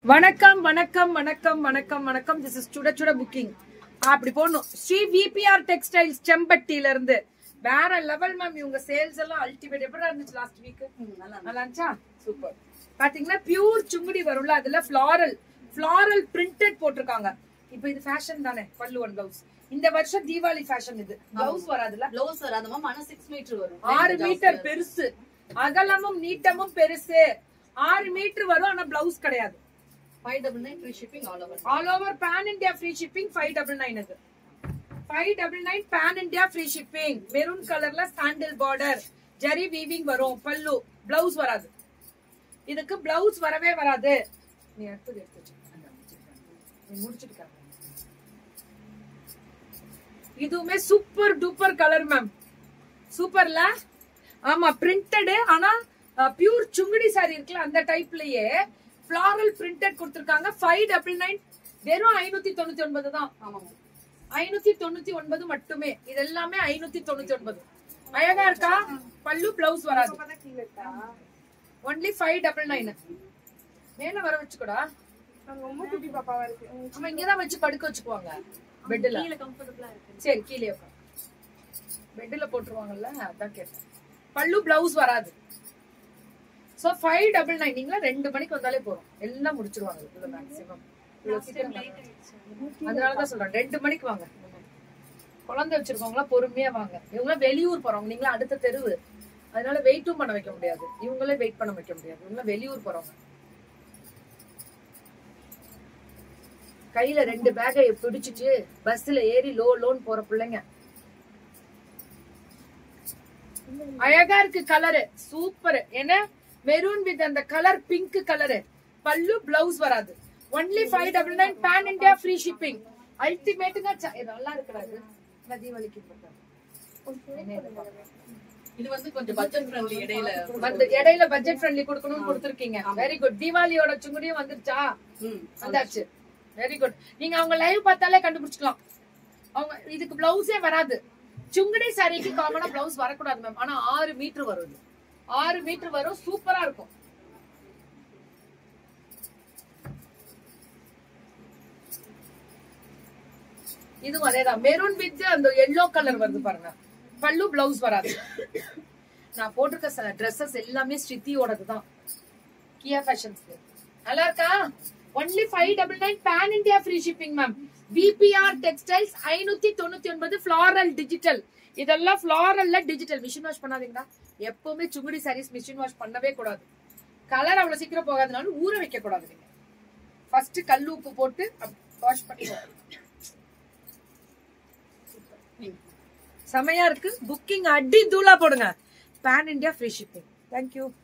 வணக்கம் வணக்கம் வணக்கம் வணக்கம் வணக்கம் திஸ் இஸ் சுட சுட புக்கிங் அப்படி போடணும் ஸ்ரீ விபிஆர் டெக்ஸ்டைல்ஸ் செம்பட்டியில இருந்து வேற லெவல் மேம் இவங்க சேல்ஸ் எல்லாம் அல்டிமேட் எப்படி இருந்துச்சு லாஸ்ட் வீக் நல்லா இருந்துச்சா சூப்பர் பாத்தீங்கன்னா பியூர் சுங்குடி வரும்ல அதுல ஃபிளாரல் ஃபிளாரல் பிரிண்டட் போட்டிருக்காங்க இப்போ இது ஃபேஷன் தானே பல்லு ஒன் பிளவுஸ் இந்த வருஷம் தீபாவளி ஃபேஷன் இது பிளவுஸ் வராதுல ப்ளவுஸ் வராத மேம் ஆனா சிக்ஸ் மீட்டர் வரும் ஆறு மீட்டர் பெருசு அகலமும் நீட்டமும் பெருசு ஆறு மீட்டர் வரும் ஆனா பிளவுஸ் கிடையாது five double nine free shipping all over all over pan India free shipping five double nine இது five double nine pan India free shipping maroon கலர்ல சாண்டில் பார்டர் ஜரி வீவிங் வரும் பல்லு பிளவுஸ் வராது இதுக்கு பிளவுஸ் வரவே வராது நீ எடுத்தது எடுத்து வச்சுக்க. நீ முடிச்சிட்டு காட்டு. இதுவுமே சூப்பர் டூப்பர் கலர் மேம் சூப்பர்ல ஆமா பிரிண்டடு ஆனா பியூர் சுங்குடி சாரி இருக்குல்ல அந்த டைப்லயே ஃபிளாரல் பிரிண்டட் கொடுத்திருக்காங்க ஃபைவ் டபுள் நைன் வெறும் ஐநூத்தி தொண்ணூத்தி ஒன்பது தான் ஆமா மேம் ஐநூத்தி தொண்ணூத்தி ஒன்பது மட்டுமே இது எல்லாமே ஐநூத்தி தொண்ணூத்தி ஒன்பது அழகா இருக்கா பல்லு பிளவுஸ் வராது ஒன்லி ஃபைவ் டபுள் நைன் மேல வர வச்சுக்கூடா ரொம்ப குட்டி பாப்பாவா இருக்கு நம்ம இங்கதான் வச்சு படுக்க வச்சுக்குவாங்க பெட்ல கீழ கம்ஃபர்டபிளா இருக்கு சரி கீழே உட்காரு பெட்ல போட்டுருவாங்கல்ல அதான் கேட்டேன் பல்லு பிளவுஸ் வராது சோ ஃபைவ் டபுள் நைன் நீங்களா ரெண்டு மணிக்கு வந்தாலே போறோம் எல்லாம் முடிச்சிருவாங்க இதுல மேக்ஸிமம் அதனாலதான் சொல்றேன் ரெண்டு மணிக்கு வாங்க குழந்தை வச்சிருக்கவங்களா பொறுமையா வாங்க இவங்க வெளியூர் போறவங்க நீங்களா அடுத்த தெருவு அதனால வெயிட்டும் பண்ண வைக்க முடியாது இவங்களே வெயிட் பண்ண வைக்க முடியாது இவங்க வெளியூர் போறவங்க கையில ரெண்டு பேக்கை பிடிச்சிட்டு பஸ்ல ஏறி லோ லோன் போற பிள்ளைங்க அழகா இருக்கு கலரு சூப்பர் என்ன மெரூன் வித் அந்த கலர் பிங்க் கலரு பல்லு பிளவுஸ் வராது only five double nine pan India free shipping அல்டிமேட்டுங்க நல்லா இருக்கிறாரு தீபாவளிக்கு போட்டாரு. என்ன இது பாருங்க. இது வந்து கொஞ்சம் பட்ஜெட் ஃப்ரெண்ட்லி இடையில வந்து இடையில பட்ஜெட் ஃப்ரெண்ட்லி கொடுக்கணும்னு கொடுத்துருக்கீங்க வெரி குட் தீபாவளியோட சுங்குடியும் வந்துருச்சா ம் வந்தாச்சு வெரி குட் நீங்க அவங்க லைவ் பார்த்தாலே கண்டுபிடிச்சுக்கலாம் அவங்க இதுக்கு பிளவுஸே வராது சுங்குடி சாரிக்கு காமனா பிளவுஸ் வரக்கூடாது மேம் ஆனா ஆறு மீட்டர் வரும் இது ஆறு மீட்டர் வரும் சூப்பரா இருக்கும் இதுவும் அதேதான் மெரூன் வித் அந்த எல்லோ கலர் வருது பாருங்க பல்லு பிளவுஸ் வராது நான் போட்டிருக்க ட்ரெஸ்ஸஸ் எல்லாமே ஸ்ருதியோடது தான் கியா ஃபேஷன்ஸ்க்கு நல்லா இருக்கா only five double nine pan India free shipping ma'am VPR textiles ஐநூத்தி தொண்ணூத்தி ஒன்பது ஃபிளாரல் டிஜிட்டல் இதெல்லாம் ஃபிளாரல்ல டிஜிட்டல் மிஷின் வாஷ் பண்ணாதீங்களா எப்பவுமே சுங்குடி சாரீஸ் மிஷின் வாஷ் பண்ணவே கூடாது கலர் அவ்வளவு சீக்கிரம் போகாதனால ஊற வைக்க கூடாது நீங்க ஃபர்ஸ்ட் கல் உப்பு போட்டு வாஷ் பண்ணி செமையா இருக்கு புக்கிங் அடி தூளா போடுங்க pan India free shipping thank you